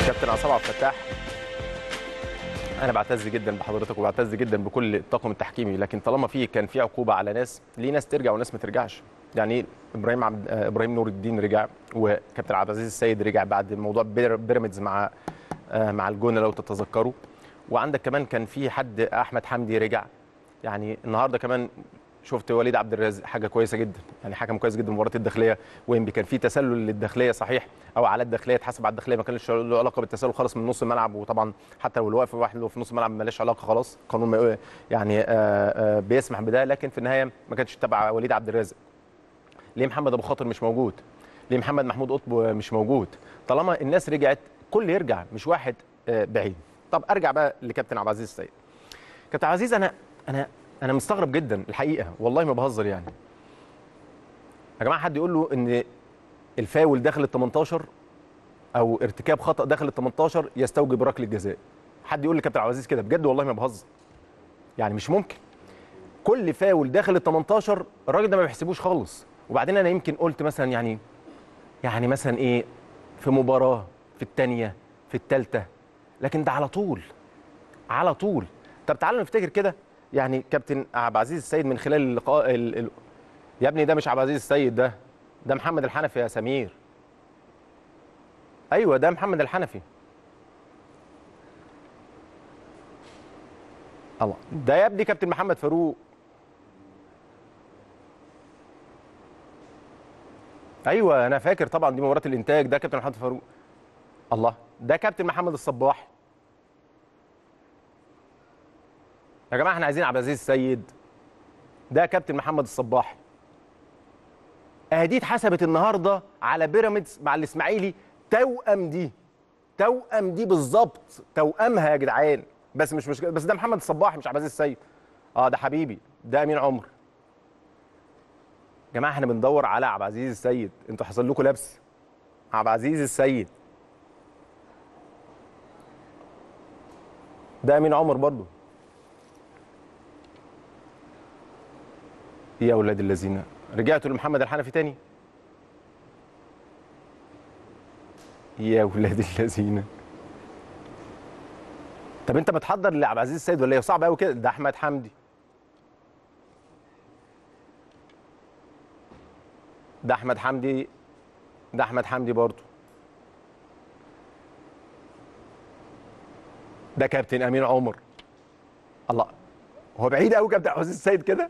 كابتن عصام عبد الفتاح انا بعتز جدا بحضرتك وبعتز جدا بكل الطاقم التحكيمي لكن طالما في كان في عقوبه على ناس ليه ناس ترجع وناس ما ترجعش يعني إيه ابراهيم عبد آه، ابراهيم نور الدين رجع وكابتن عبد العزيز السيد رجع بعد موضوع بير- بيراميدز مع آه، مع الجونه لو تتذكروا وعندك كمان كان في حد احمد حمدي رجع يعني النهارده كمان شفت وليد عبد الرازق حاجه كويسه جدا يعني حكم كويس جدا مباراه الداخليه وينبي كان في تسلل للداخليه صحيح او على الداخليه اتحسب على الداخليه ما كانش له علاقه بالتسلل خالص من نص الملعب وطبعا حتى لو الواقف واحد لو في نص الملعب مالهاش علاقه خلاص قانون ما- يعني آه، آه، بيسمح بده لكن في النهايه ما كانش تبع وليد عبد الرازق ليه محمد ابو خاطر مش موجود ليه محمد محمود قطب مش موجود طالما الناس رجعت كل يرجع مش واحد آه، بعيد طب ارجع بقى لكابتن عبد العزيز السيد كابتن عبد العزيز انا انا انا مستغرب جدا الحقيقه والله ما بهزر يعني يا جماعه حد يقول له ان الفاول داخل ال 18 او ارتكاب خطا داخل ال 18 يستوجب ركله جزاء حد يقول لكابتن عبد العزيز كده بجد والله ما بهزر يعني مش ممكن كل فاول داخل ال 18 الراجل ده ما بيحسبوش خالص وبعدين انا يمكن قلت مثلا يعني يعني مثلا ايه في مباراه في الثانيه في الثالثه لكن ده على طول على طول طب تعالوا نفتكر كده يعني كابتن عبد العزيز السيد من خلال اللقاء ال... ال... يا ابني ده مش عبد العزيز السيد ده ده محمد الحنفي يا سمير ايوه ده محمد الحنفي الله ده يا ابني كابتن محمد فاروق ايوه انا فاكر طبعا دي مباراه الانتاج ده كابتن محمد فاروق الله ده كابتن محمد الصباح يا جماعه احنا عايزين عبد العزيز السيد ده كابتن محمد الصباح اهدي اتحسبت النهارده على بيراميدز مع الاسماعيلي توأم دي توأم دي بالظبط توأمها يا جدعان بس مش مشكله بس ده محمد الصباح مش عبد العزيز السيد اه ده حبيبي ده امين عمر يا جماعه احنا بندور على عبد العزيز السيد انتوا حصل لكم لبس عبد العزيز السيد ده امين عمر برضو يا اولاد الذين رجعتوا لمحمد الحنفي تاني يا اولاد الذين طب انت متحضر لعبد العزيز السيد ولا ايه صعب قوي كده ده احمد حمدي ده احمد حمدي ده احمد حمدي برضه ده كابتن امين عمر الله هو بعيد قوي كابتن عبد العزيز السيد كده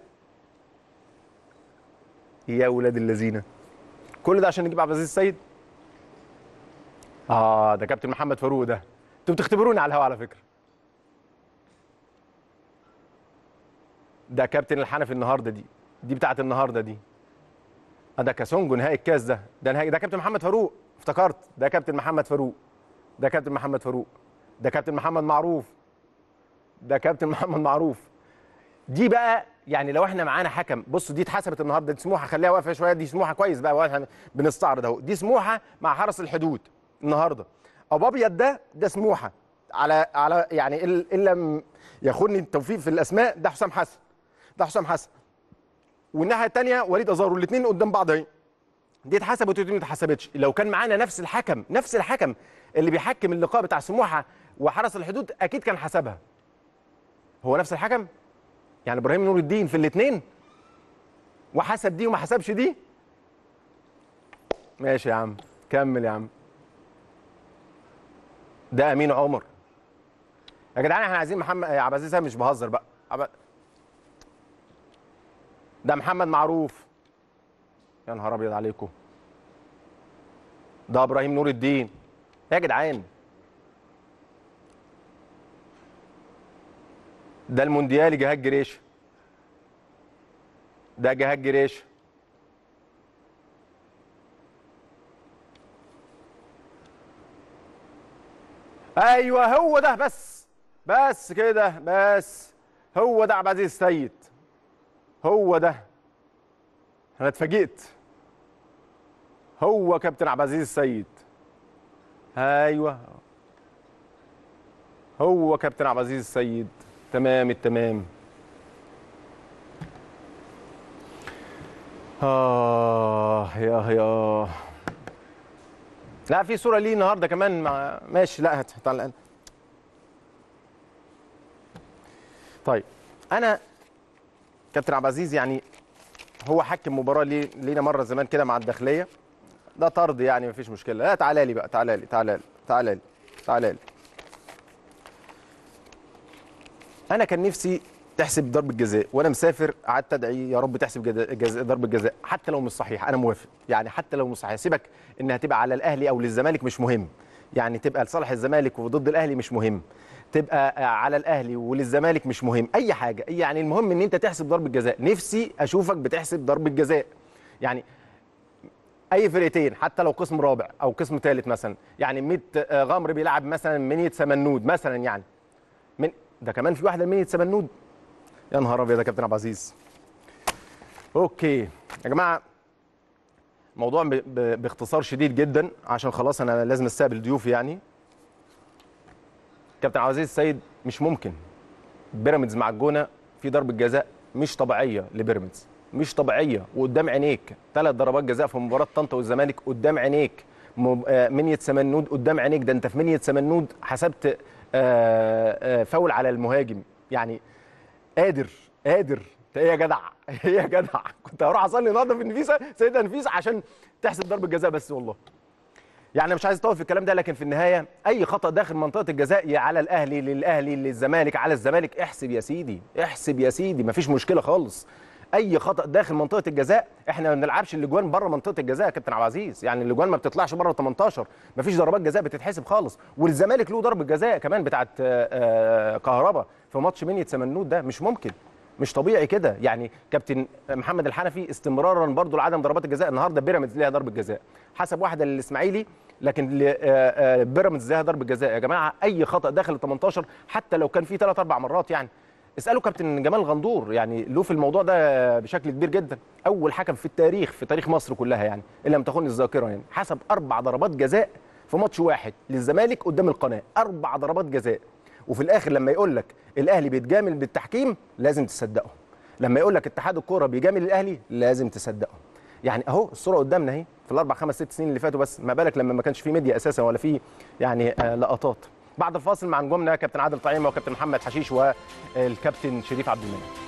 يا ولاد الذين كل ده عشان نجيب عبد العزيز السيد اه ده كابتن محمد فاروق ده انتوا بتختبروني على الهوا على فكره ده كابتن الحنفي النهارده دي دي بتاعت النهارده دي آه ده كاسونجو نهائي الكاس ده ده نهائي ده كابتن محمد فاروق افتكرت ده كابتن محمد فاروق ده كابتن محمد فاروق ده كابتن محمد معروف ده كابتن محمد معروف دي بقى يعني لو احنا معانا حكم بصوا دي اتحسبت النهارده دي سموحه خليها واقفه شويه دي سموحه كويس بقى واحنا بنستعرض اهو دي سموحه مع حرس الحدود النهارده ابو ابيض ده ده سموحه على على يعني إل- ان لم يخوني التوفيق في الاسماء ده حسام حسن ده حسام حسن والناحيه الثانيه وليد ازارو الاثنين قدام بعض اهي دي اتحسبت ودي ما اتحسبتش لو كان معانا نفس الحكم نفس الحكم اللي بيحكم اللقاء بتاع سموحه وحرس الحدود اكيد كان حسبها هو نفس الحكم يعني ابراهيم نور الدين في الاثنين وحسب دي وما حسبش دي ماشي يا عم كمل يا عم ده امين عمر يا جدعان احنا عايزين محمد يا عبد العزيز أنا مش بهزر بقى عب... ده محمد معروف يا نهار ابيض عليكم ده ابراهيم نور الدين يا جدعان ده المونديالي جهاد جريش ده جهاد جريش ايوه هو ده بس بس كده بس هو ده عبد العزيز السيد هو ده انا اتفاجئت هو كابتن عبد العزيز السيد ايوه هو كابتن عبد العزيز السيد تمام التمام آه يا يا لا في صوره ليه النهارده كمان مع ماشي لا هات هات على الأقل. طيب انا كابتن عبد العزيز يعني هو حكم مباراه لي لينا مره زمان كده مع الداخليه ده طرد يعني مفيش مشكله لا تعالى لي بقى تعالى لي تعالى لي تعالى لي تعالى لي انا كان نفسي تحسب ضربه جزاء وانا مسافر قعدت ادعي يا رب تحسب جزاء جزاء ضربه جزاء حتى لو مش صحيح انا موافق يعني حتى لو مش صحيح سيبك انها تبقى على الاهلي او للزمالك مش مهم يعني تبقى لصالح الزمالك وضد الاهلي مش مهم تبقى على الاهلي وللزمالك مش مهم اي حاجه يعني المهم ان انت تحسب ضربه جزاء نفسي اشوفك بتحسب ضربه جزاء يعني اي فرقتين حتى لو قسم رابع او قسم ثالث مثلا يعني ميت آه، غمر بيلعب مثلا منية سمنود مثلا يعني من ده كمان في واحده منية سمنود يا نهار ابيض يا كابتن عبد العزيز اوكي يا جماعه موضوع ب... ب... باختصار شديد جدا عشان خلاص انا لازم استقبل ضيوفي يعني كابتن عبد العزيز السيد مش ممكن بيراميدز مع الجونه في ضربه جزاء مش طبيعيه لبيراميدز مش طبيعيه وقدام عينيك ثلاث ضربات جزاء في مباراه طنطا والزمالك قدام عينيك مب- آه، منية سمنود قدام عينيك ده انت في منية سمنود حسبت آه، آه، فاول على المهاجم يعني قادر قادر انت ايه يا جدع ايه يا جدع كنت هروح اصلي النهارده في النفيسه سيدة نفيسه عشان تحسب ضربه جزاء بس والله يعني مش عايز اطول في الكلام ده لكن في النهايه اي خطا داخل منطقه الجزاء يا على الاهلي للاهلي للزمالك على الزمالك احسب يا سيدي احسب يا سيدي مفيش مشكله خالص اي خطا داخل منطقه الجزاء احنا ما بنلعبش الاجوان بره منطقه الجزاء يا كابتن عبد العزيز يعني الاجوان ما بتطلعش بره ال 18 مفيش ضربات جزاء بتتحسب خالص والزمالك له ضربه جزاء كمان بتاعت آه، آه، كهربا في ماتش منية سمنود ده مش ممكن مش طبيعي كده يعني كابتن محمد الحنفي استمرارا برضو لعدم ضربات الجزاء النهارده بيراميدز ليها ضربه جزاء حسب واحده للاسماعيلي لكن ل- آه، آه، بيراميدز ليها ضربه جزاء يا جماعه اي خطا داخل ال 18 حتى لو كان فيه ثلاث اربع مرات يعني اسالوا كابتن جمال غندور يعني له في الموضوع ده بشكل كبير جدا اول حكم في التاريخ في تاريخ مصر كلها يعني ان لم تخن الذاكره يعني حسب اربع ضربات جزاء في ماتش واحد للزمالك قدام القناه اربع ضربات جزاء وفي الاخر لما يقول لك الاهلي بيتجامل بالتحكيم لازم تصدقه لما يقول لك اتحاد الكوره بيجامل الاهلي لازم تصدقه يعني اهو الصوره قدامنا اهي في الاربع خمس ست سنين اللي فاتوا بس ما بالك لما ما كانش في ميديا اساسا ولا في يعني آه لقطات بعد الفاصل مع نجومنا كابتن عادل طعيمه وكابتن محمد حشيش والكابتن شريف عبد المنعم